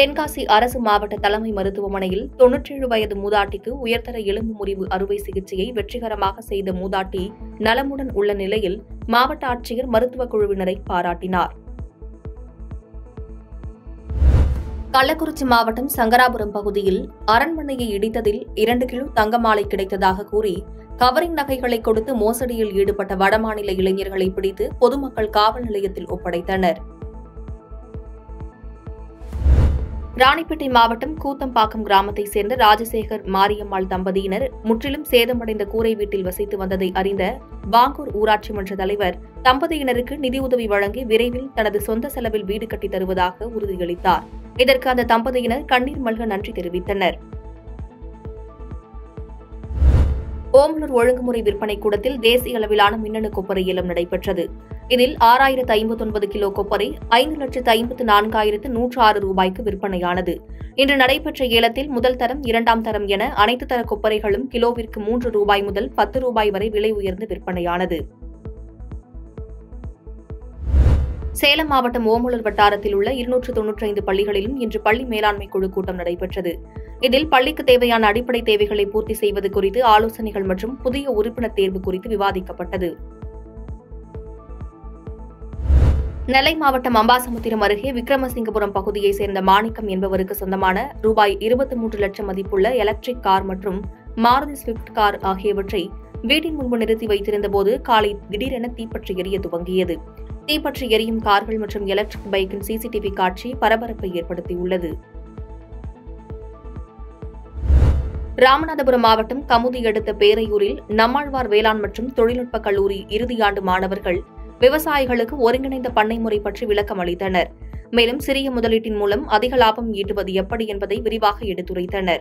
தென்காசி அரசு மாவட்ட தலைமை மருத்துவமனையில் தொன்னூற்றேழு வயது மூதாட்டிக்கு உயர்தர எலும்பு முறிவு அறுவை சிகிச்சையை வெற்றிகரமாக செய்த மூதாட்டி நலமுடன் உள்ள நிலையில் மாவட்ட ஆட்சியர் மருத்துவக் குழுவினரை பாராட்டினார் கள்ளக்குறிச்சி மாவட்டம் சங்கராபுரம் பகுதியில் அரண்மனையை இடித்ததில் இரண்டு கிலோ தங்க மாலை கிடைத்ததாக கூறி கவரிங் நகைகளை கொடுத்து மோசடியில் ஈடுபட்ட வடமாநில இளைஞர்களை பிடித்து பொதுமக்கள் காவல் நிலையத்தில் ஒப்படைத்தனர் ராணிப்பேட்டை மாவட்டம் கூத்தம்பாக்கம் கிராமத்தைச் சேர்ந்த ராஜசேகர் மாரியம்மாள் தம்பதியினர் முற்றிலும் சேதமடைந்த கூரை வீட்டில் வசித்து வந்ததை அறிந்த வாங்கூர் ஊராட்சி மன்ற தலைவர் தம்பதியினருக்கு நிதியுதவி வழங்கி விரைவில் தனது சொந்த செலவில் வீடு கட்டித் தருவதாக உறுதியளித்தார் இதற்கு அந்த தம்பதியினர் கண்ணீர் மல்க நன்றி தெரிவித்தனர் ஓமலூர் ஒழுங்குமுறை விற்பனை கூடத்தில் தேசிய அளவிலான மின்னணு கொப்பரை ஏலம் நடைபெற்றது இதில் ஆறாயிரத்து ஐம்பத்தொன்பது கிலோ கொப்பரை ஐந்து லட்சத்து ஐம்பத்து நான்காயிரத்து நூற்று ஆறு ரூபாய்க்கு விற்பனையானது இன்று நடைபெற்ற ஏலத்தில் முதல் தரம் இரண்டாம் தரம் என அனைத்து தர கொப்பரைகளும் கிலோவிற்கு மூன்று ரூபாய் முதல் பத்து ரூபாய் வரை விலை உயர்ந்து விற்பனையானது சேலம் மாவட்டம் ஓமலூர் வட்டாரத்தில் உள்ள இருநூற்று தொன்னூற்றி ஐந்து பள்ளிகளிலும் இன்று பள்ளி மேலாண்மை குழு கூட்டம் நடைபெற்றது இதில் பள்ளிக்கு தேவையான அடிப்படை தேவைகளை பூர்த்தி செய்வது குறித்து ஆலோசனைகள் மற்றும் புதிய உறுப்பினர் தேர்வு குறித்து விவாதிக்கப்பட்டது நெல்லை மாவட்டம் அம்பாசமுத்திரம் அருகே விக்ரமசிங்கபுரம் பகுதியைச் சேர்ந்த மாணிக்கம் என்பவருக்கு சொந்தமான ரூபாய் இருபத்தி மூன்று லட்சம் மதிப்புள்ள எலக்ட்ரிக் கார் மற்றும் மாருதி ஸ்விஃப்ட் கார் ஆகியவற்றை வீட்டின் முன்பு நிறுத்தி வைத்திருந்தபோது காலை திடீரென தீப்பற்றி எரிய துவங்கியது தீப்பற்றி எரியும் கார்கள் மற்றும் எலக்ட்ரிக் பைக்கின் சிசிடிவி காட்சி பரபரப்பை ஏற்படுத்தியுள்ளது ராமநாதபுரம் மாவட்டம் கமுதி அடுத்த பேரையூரில் நம்மாழ்வார் வேளாண் மற்றும் தொழில்நுட்ப கல்லூரி இறுதியாண்டு மாணவர்கள் விவசாயிகளுக்கு ஒருங்கிணைந்த பண்ணை முறை பற்றி விளக்கம் அளித்தனர் மேலும் சிறிய முதலீட்டின் மூலம் அதிக லாபம் ஈட்டுவது எப்படி என்பதை விரிவாக எடுத்துரைத்தனர்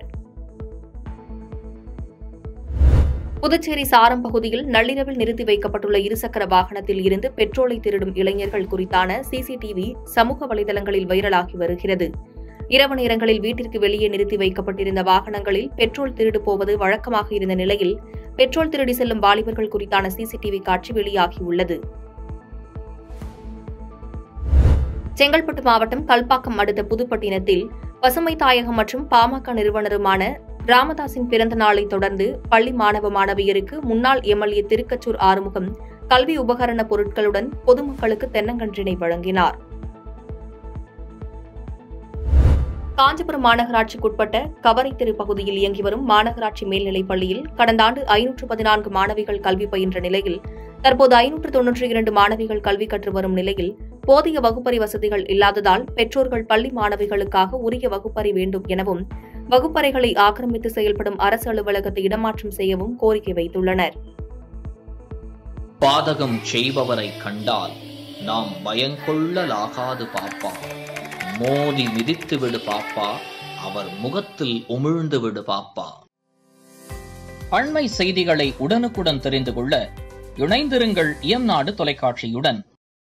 புதுச்சேரி சாரம் பகுதியில் நள்ளிரவில் நிறுத்தி வைக்கப்பட்டுள்ள இருசக்கர வாகனத்தில் இருந்து பெட்ரோலை திருடும் இளைஞர்கள் குறித்தான சிசிடிவி சமூக வலைதளங்களில் வைரலாகி வருகிறது இரவு நேரங்களில் வீட்டிற்கு வெளியே நிறுத்தி வைக்கப்பட்டிருந்த வாகனங்களில் பெட்ரோல் திருடு போவது வழக்கமாக இருந்த நிலையில் பெட்ரோல் திருடி செல்லும் வாலிபர்கள் குறித்தான சிசிடிவி காட்சி வெளியாகியுள்ளது செங்கல்பட்டு மாவட்டம் கல்பாக்கம் அடுத்த புதுப்பட்டினத்தில் பசுமை தாயகம் மற்றும் பாமக நிறுவனருமான ராமதாசின் பிறந்த நாளை தொடர்ந்து பள்ளி மாணவ மாணவியருக்கு முன்னாள் எம்எல்ஏ திருக்கச்சூர் ஆறுமுகம் கல்வி உபகரண பொருட்களுடன் பொதுமக்களுக்கு தென்னங்கன்றினை வழங்கினார் காஞ்சிபுரம் மாநகராட்சிக்குட்பட்ட கவரைத்தெரு பகுதியில் இயங்கி வரும் மாநகராட்சி மேல்நிலைப் பள்ளியில் கடந்த ஆண்டு ஐநூற்று பதினான்கு மாணவிகள் கல்வி பயின்ற நிலையில் தற்போது ஐநூற்று தொன்னூற்றி இரண்டு மாணவிகள் கல்வி கற்று வரும் நிலையில் போதிய வகுப்பறை வசதிகள் இல்லாததால் பெற்றோர்கள் பள்ளி மாணவிகளுக்காக உரிய வகுப்பறை வேண்டும் எனவும் வகுப்பறைகளை ஆக்கிரமித்து செயல்படும் அரசு அலுவலகத்தை இடமாற்றம் செய்யவும் கோரிக்கை வைத்துள்ளனர் பாதகம் செய்பவரை கண்டால் நாம் பயங்கொள்ளலாகாது பாப்பா மோதி மிதித்து விடு பாப்பா அவர் முகத்தில் உமிழ்ந்து விடு பாப்பா அண்மை செய்திகளை உடனுக்குடன் தெரிந்து கொள்ள இணைந்திருங்கள் இயம்நாடு தொலைக்காட்சியுடன்